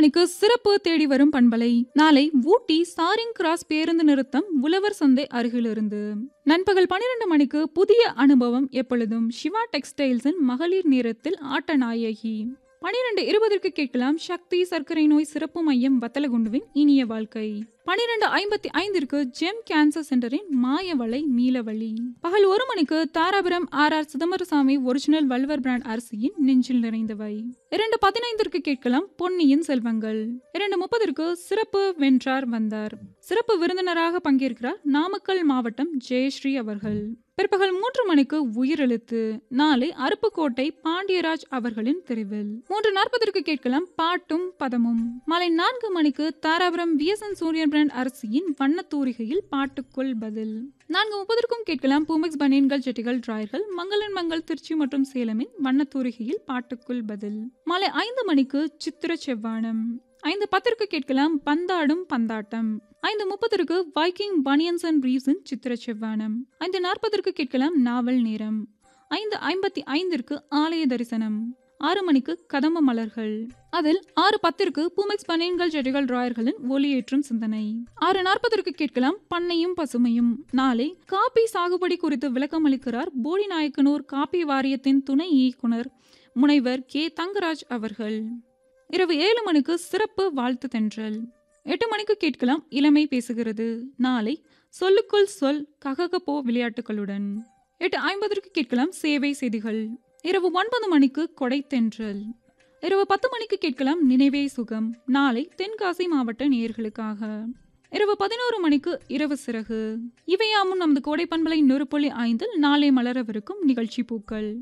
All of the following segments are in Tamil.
மணிக்கு சிறப்பு தேடி வரும் பண்பலை நாளை ஊட்டி சாரிங் கிராஸ் பேருந்து நிறுத்தம் உழவர் சந்தை அருகிலிருந்து நண்பகல் பன்னிரண்டு மணிக்கு புதிய அனுபவம் எப்பொழுதும் சிவா டெக்ஸ்டைல்ஸின் மகளிர் நேரத்தில் ஆட்ட நாயகி பனிரெண்டு இருபதற்கு கேட்கலாம் சக்தி சர்க்கரை நோய் சிறப்பு மையம் வத்தலகுண்டுவின் இனிய வாழ்க்கை பனிரெண்டு ஐம்பத்தி ஐந்திற்கு ஜெம் கேன்சர் சென்டரின் மாயவளை மீளவழி பகல் ஒரு மணிக்கு Dharapuram R R Chidambarasamy original வல்வர் பிராண்ட் அரிசியின் நெஞ்சில் நிறைந்தவை இரண்டு பதினைந்திற்கு கேட்கலாம் பொன்னியின் செல்வங்கள் இரண்டு முப்பதற்கு சிறப்பு வென்றார் வந்தார் சிறப்பு விருந்தினராக பங்கேற்கிறார் நாமக்கல் மாவட்டம் ஜெயஸ்ரீ அவர்கள் பிற்பகல் மூன்று மணிக்கு உயிரெழுத்து நாளை அருப்புக்கோட்டை பாண்டியராஜ் அவர்களின் தெரிவில் மூன்று நாற்பதற்கு கேட்கலாம் பாட்டும் பதமும் மாலை நான்கு மணிக்கு தாராபுரம் விஎஸ்என் சூரியன் பிராண்ட் அரிசியின் வண்ணத்தூரிகையில் பாட்டுக்குள் பதில் நான்கு முப்பதற்கும் கேட்கலாம் பூமெக்ஸ் பனியன்கள் ஜெட்டிகள் டிராயர்கள் மங்களன் மங்கள் திருச்சி மற்றும் சேலமின் வண்ணத்தூரிகையில் பாட்டுக்குள் பதில் மாலை ஐந்து மணிக்கு சித்திர செவ்வானம் ஐந்து பத்திற்கு கேட்கலாம் பந்தாடும் பந்தாட்டம் ஐந்து முப்பதற்கு வைக்கிங் பனியன்ஸ் அண்ட் ரீவ்ஸின் சித்திர செவ்வானம் ஐந்து நாற்பதற்கு கேட்கலாம் நாவல் நேரம் ஐந்து ஐம்பத்தி ஐந்திற்கு ஆலய தரிசனம் ஆறு மணிக்கு கதம்ப மலர்கள் அதில் ஆறு பத்திற்கு பூமெக்ஸ் பனியன்கள் ஜெடிகள் ராயர்களின் ஒளியேற்றும் சிந்தனை ஆறு நாற்பதற்கு கேட்கலாம் பண்ணையும் பசுமையும் நாளை காப்பி சாகுபடி குறித்து விளக்கம் அளிக்கிறார் போடி நாயக்கனூர் காப்பி வாரியத்தின் துணை இயக்குனர் முனைவர் கே தங்கராஜ் அவர்கள் இரவு ஏழு மணிக்கு சிறப்பு வாழ்த்து தென்றல் எட்டு மணிக்கு கேட்கலாம் இளமை பேசுகிறது நாளை சொல்லுக்குள் சொல் கககப்போ விளையாட்டுகளுடன் எட்டு ஐம்பதற்கு கேட்கலாம் சேவை செய்திகள் இரவு ஒன்பது மணிக்கு கொடை தென்றல் இரவு பத்து மணிக்கு கேட்கலாம் நினைவே சுகம் நாளை தென்காசி மாவட்ட நேயர்களுக்காக இரவு பதினோரு மணிக்கு இரவு சிறகு இவையாமும் நமது கோடை பண்பலை நூறு புள்ளி ஐந்தில் நாளை மலரவிருக்கும் நிகழ்ச்சி பூக்கள்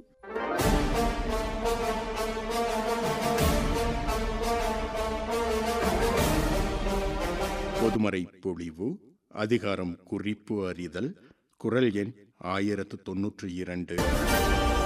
பொதுமறை பொழிவு அதிகாரம் குறிப்பு அறிதல் குரல் எண் ஆயிரத்து தொன்னூற்றி இரண்டு